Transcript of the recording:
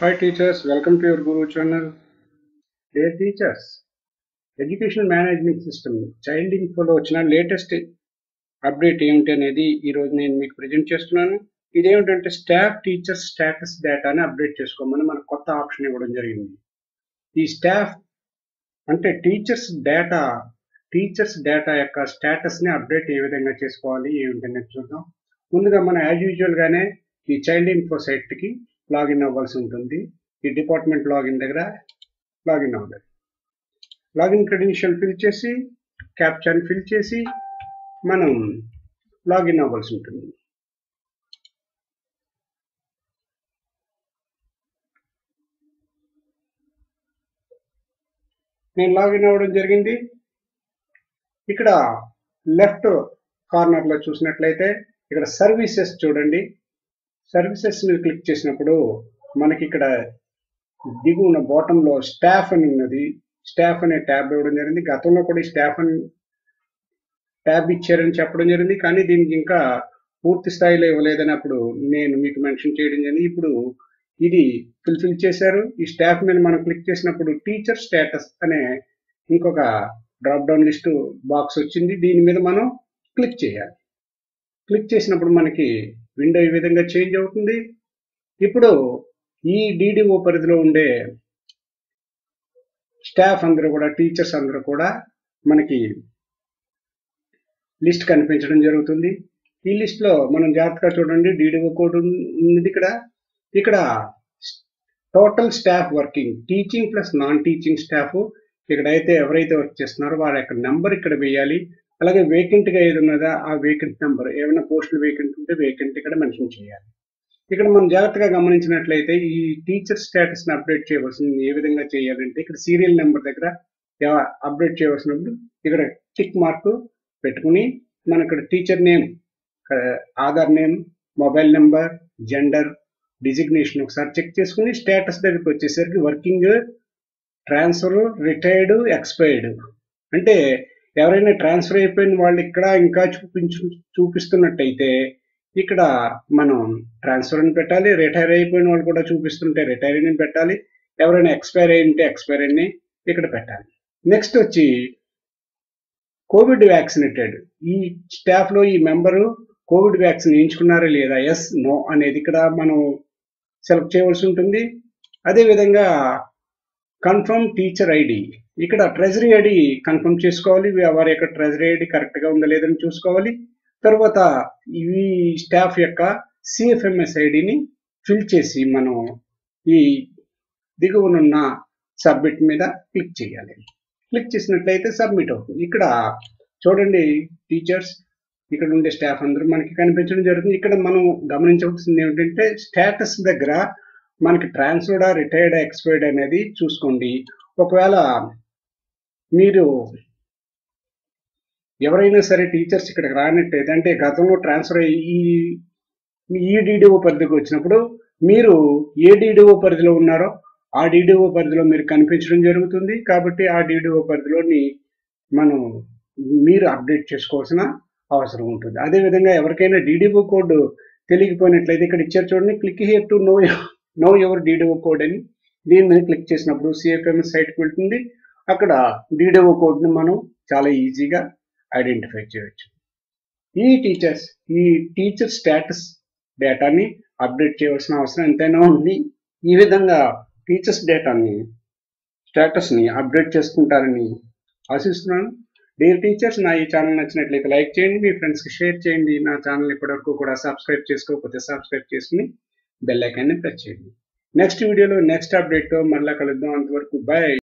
Hi teachers, welcome to your Guru channel. Dear teachers, education management system child ఇన్ఫోలో వచ్చిన latest update ఏమిటి అనేది ఈరోజు నేను మీకు ప్రజెంట్ చేస్తున్నాను ఇదేమిటంటే స్టాఫ్ టీచర్స్ స్టేటస్ డేటాని అప్డేట్ చేసుకోమని మనకు కొత్త ఆప్షన్ ఇవ్వడం జరిగింది ఈ స్టాఫ్ అంటే టీచర్స్ డేటా టీచర్స్ డేటా యొక్క స్టేటస్ని అప్డేట్ ఏ విధంగా చేసుకోవాలి ఏమిటనేది చూద్దాం ముందుగా మనం యాజ్ యూజువల్గానే ఈ చైల్డ్ ఇన్ఫో సైట్కి లాగిన్ అవ్వాల్సి ఉంటుంది ఈ డిపార్ట్మెంట్ లాగిన్ దగ్గర లాగిన్ అవ్వాలి లాగిన్ క్రెడెన్షియల్ ఫిల్ చేసి క్యాప్చాని ఫిల్ చేసి మనం లాగిన్ అవ్వాల్సి ఉంటుంది నేను లాగిన్ అవ్వడం జరిగింది ఇక్కడ లెఫ్ట్ కార్నర్లో చూసినట్లయితే ఇక్కడ సర్వీసెస్ చూడండి సర్వీసెస్ మీద క్లిక్ చేసినప్పుడు మనకి ఇక్కడ దిగువన బాటంలో స్టాఫ్ అని ఉన్నది స్టాఫ్ అనే ట్యాబ్ ఇవ్వడం జరిగింది గతంలో కూడా ఈ స్టాఫ్ అని ట్యాబ్ ఇచ్చారని చెప్పడం జరిగింది కానీ దీనికి ఇంకా పూర్తి స్థాయిలో ఇవ్వలేదని అప్పుడు నేను మీకు మెన్షన్ చేయడం జరిగింది ఇప్పుడు ఇది ఫుల్ఫిల్ చేశారు ఈ స్టాఫ్ మీద మనం క్లిక్ చేసినప్పుడు టీచర్ స్టేటస్ అనే ఇంకొక డ్రాప్ డౌన్ లిస్ట్ బాక్స్ వచ్చింది దీని మీద మనం క్లిక్ చేయాలి క్లిక్ చేసినప్పుడు మనకి విండో ఈ విధంగా చేంజ్ అవుతుంది ఇప్పుడు ఈ డిడిఓ పరిధిలో ఉండే స్టాఫ్ అందరూ కూడా టీచర్స్ అందరూ కూడా మనకి లిస్ట్ కనిపించడం జరుగుతుంది ఈ లిస్ట్లో మనం జాగ్రత్తగా చూడండి డిడిఓ కోడ్ ఉంది ఇక్కడ ఇక్కడ total staff working teaching plus non teaching staff ఇక్కడైతే ఎవరైతే వర్క్ చేస్తున్నారో వారి యొక్క నెంబర్ ఇక్కడ వేయాలి అలాగే వేకెంట్గా ఏది ఉన్నదా ఆ వేకెంట్ నెంబర్ ఏమైనా పోస్టులు వేకెంట్ ఉంటే వేకెంట్ ఇక్కడ మెన్షన్ చేయాలి ఇక్కడ మనం జాగ్రత్తగా గమనించినట్లయితే ఈ టీచర్ స్టేటస్ని అప్డేట్ చేయవలసింది ఏ విధంగా చేయాలంటే ఇక్కడ సీరియల్ నెంబర్ దగ్గర అప్డేట్ చేయవలసినప్పుడు ఇక్కడ టిక్ మార్క్ పెట్టుకుని మన ఇక్కడ teacher name Aadhaar name mobile number gender designation ఒకసారి చెక్ చేసుకుని స్టేటస్ దగ్గరికి వచ్చేసరికి వర్కింగ్ ట్రాన్స్ఫర్ రిటైర్డ్ ఎక్స్పైర్డ్ అంటే ఎవరైనా ట్రాన్స్ఫర్ అయిపోయిన వాళ్ళు ఇక్కడ ఇంకా చూపించు చూపిస్తున్నట్టయితే ఇక్కడ మనం ట్రాన్స్ఫర్ అని పెట్టాలి రిటైర్ అయిపోయిన వాళ్ళు కూడా చూపిస్తుంటే రిటైర్ అని పెట్టాలి ఎవరైనా ఎక్స్పైర్ అయి ఉంటే ఎక్స్పైర్ అని ఇక్కడ పెట్టాలి నెక్స్ట్ వచ్చి కోవిడ్ వ్యాక్సినేటెడ్ ఈ స్టాఫ్లో ఈ మెంబరు కోవిడ్ వ్యాక్సిన్ వేయించుకున్నారా లేదా ఎస్ నో అనేది ఇక్కడ మనం సెలెక్ట్ చేయవలసి ఉంటుంది అదేవిధంగా కన్ఫర్మ్ టీచర్ ఐడి ఇక్కడ ట్రెజరీ ఐడి కన్ఫర్మ్ చేసుకోవాలి వారి యొక్క ట్రెజరీ ఐడి కరెక్ట్గా ఉందా లేదని చూసుకోవాలి తర్వాత ఈ స్టాఫ్ యొక్క సిఎఫ్ఎంఎస్ ఐడిని ఫిల్ చేసి మనం ఈ దిగువనున్న సబ్మిట్ మీద క్లిక్ చేయాలి క్లిక్ చేసినట్లయితే సబ్మిట్ అవుతుంది ఇక్కడ చూడండి టీచర్స్ ఇక్కడ ఉండే స్టాఫ్ అందరూ మనకి కనిపించడం జరుగుతుంది ఇక్కడ మనం గమనించవలసింది ఏమిటంటే స్టేటస్ దగ్గర మనకి ట్రాన్స్ఫర్డా రిటైర్డ్ ఎక్స్పైర్డ్ అనేది చూసుకోండి ఒకవేళ మీరు ఎవరైనా సరే టీచర్స్ ఇక్కడికి రానట్టయితే అంటే గతంలో ట్రాన్స్ఫర్ అయ్యి ఈ డిడిఓ పరిధికి వచ్చినప్పుడు మీరు ఏ డిడిఓ పరిధిలో ఉన్నారో ఆ డిడిఓ పరిధిలో మీరు కనిపించడం జరుగుతుంది కాబట్టి ఆ డిడిఓ పరిధిలోని మనం మీరు అప్డేట్ చేసుకోవాల్సిన అవసరం ఉంటుంది అదేవిధంగా ఎవరికైనా డిడిఓ కోడ్ తెలియకపోయినట్లయితే ఇక్కడ ఇచ్చారు చూడండి click here to know know ever DDO code అని దీని మీద క్లిక్ చేసినప్పుడు సిఎఫ్ఎంఎస్ సైట్కి వెళ్తుంది అక్కడ డిడిఓ కోడ్ని మనం చాలా ఈజీగా ఐడెంటిఫై చేయవచ్చు ఈ టీచర్స్ ఈ టీచర్ స్టేటస్ డేటాని అప్డేట్ చేయవలసిన అవసరం ఎంతైనా ఉంది ఈ విధంగా టీచర్స్ డేటాని స్టేటస్ని అప్డేట్ చేసుకుంటారని ఆశిస్తున్నాను డియర్ టీచర్స్ నా ఈ ఛానల్ నచ్చినట్లయితే లైక్ చేయండి మీ ఫ్రెండ్స్కి షేర్ చేయండి నా ఛానల్ ఇప్పటివరకు కూడా సబ్స్క్రైబ్ చేసుకోకపోతే సబ్స్క్రైబ్ చేసుకుని బెల్ ఐకాన్ని ప్రెస్ చేయండి నెక్స్ట్ వీడియోలో నెక్స్ట్ అప్డేట్తో మళ్ళీ కలుద్దాం అంతవరకు బాయ్